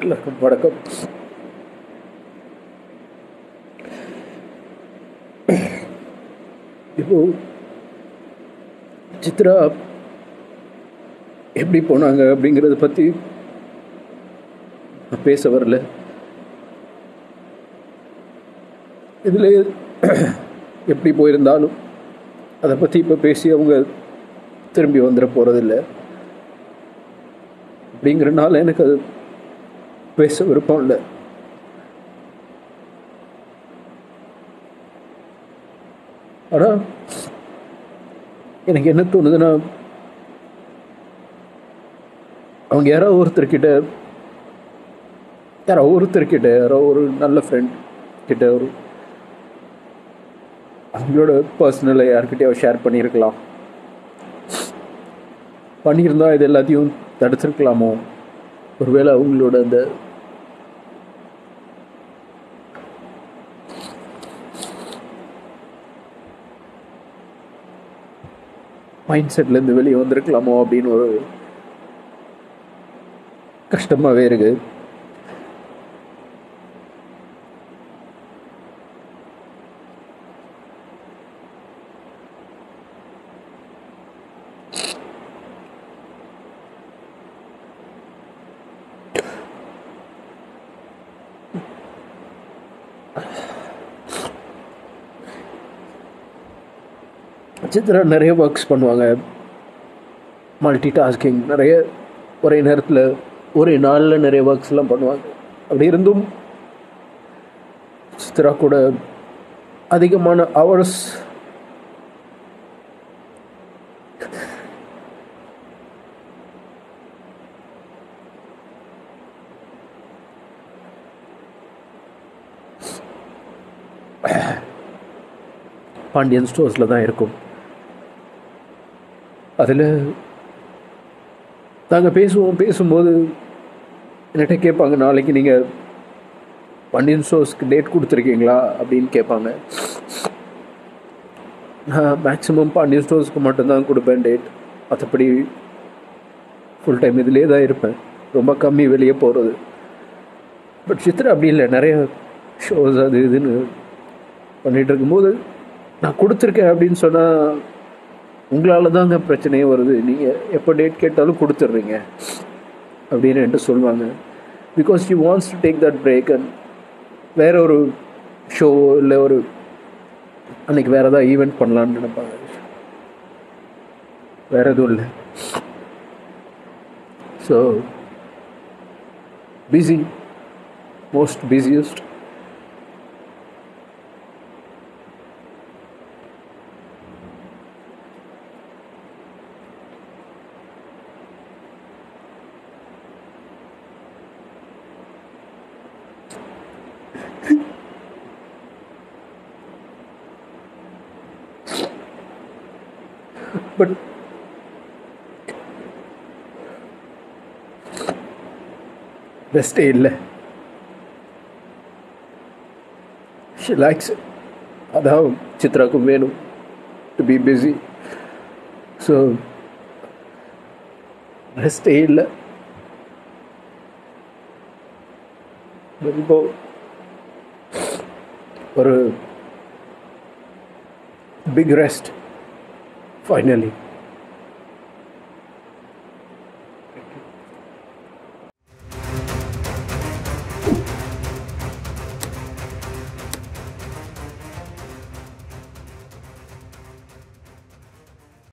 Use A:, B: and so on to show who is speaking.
A: எல்லாருக்கும் வணக்கம் இப்போ சித்ரா எப்படி போனாங்க அப்படிங்கிறத பற்றி நான் பேச வரல இதில் எப்படி போயிருந்தாலும் அதை பற்றி இப்போ பேசி அவங்க திரும்பி வந்துட போகிறதில்ல அப்படிங்கிறனால எனக்கு அது பேச விருப்பம் இல்லை ஆனால் எனக்கு என்ன தோணுதுன்னா அவங்க யாரோ ஒருத்தர்கிட்ட யாரோ ஒருத்தர்கிட்ட யாரோ ஒரு நல்ல ஃப்ரெண்ட் கிட்ட ஒரு அவங்களோட பர்சனலை யார்கிட்டயோ ஷேர் பண்ணியிருக்கலாம் பண்ணியிருந்தா இது எல்லாத்தையும் தடுத்திருக்கலாமோ ஒருவேளை அவங்களோட அந்த மைண்ட் செட்லேருந்து வெளியே வந்திருக்கலாமோ அப்படின்னு ஒரு கஷ்டமாகவே இருக்கு சித்ரா நிறைய ஒர்க்ஸ் பண்ணுவாங்க மல்டி டாஸ்கிங் நிறைய ஒரே நேரத்தில் ஒரே நாளில் நிறைய ஒர்க்ஸ்லாம் பண்ணுவாங்க அப்படி இருந்தும் சித்ரா கூட அதிகமான ஹவர்ஸ் பாண்டியன் ஸ்டோர்ஸில் தான் இருக்கும் அதில் நாங்கள் பேசுவோம் பேசும்போது என்கிட்ட கேட்பாங்க நாளைக்கு நீங்கள் பாண்டியன் ஸ்டோர்ஸ்க்கு டேட் கொடுத்துருக்கீங்களா அப்படின்னு கேட்பாங்க நான் மேக்ஸிமம் பாண்டியன் ஸ்டோர்ஸ்க்கு மட்டும்தான் கொடுப்பேன் டேட் மற்றபடி ஃபுல் டைம் இதிலே தான் இருப்பேன் ரொம்ப கம்மி வெளியே போகிறது பட் சித்ரா அப்படி இல்லை நிறைய ஷோஸ் அது இதுன்னு பண்ணிகிட்டு இருக்கும்போது நான் கொடுத்துருக்கேன் அப்படின்னு சொன்னால் உங்களால் தாங்க பிரச்சனையே வருது நீங்கள் எப்போ டேட் கேட்டாலும் கொடுத்துட்றீங்க அப்படின்னு என்கிட்ட சொல்லுவாங்க because you wants to take that break and வேற ஒரு ஷோ இல்லை ஒரு அன்னைக்கு வேறு ஏதாவது ஈவெண்ட் பண்ணலான்னு நினைப்பாங்க வேற எதுவும் இல்லை so busy most busiest but பெஸ்டே இல்லை ஷி லைக்ஸ் அதான் சித்ராக்கும் வேணும் டு பி பிஸி ஸோ ரெஸ்டே இல்லை இப்போ ஒரு பிக் ரெஸ்ட் ஃபைனலி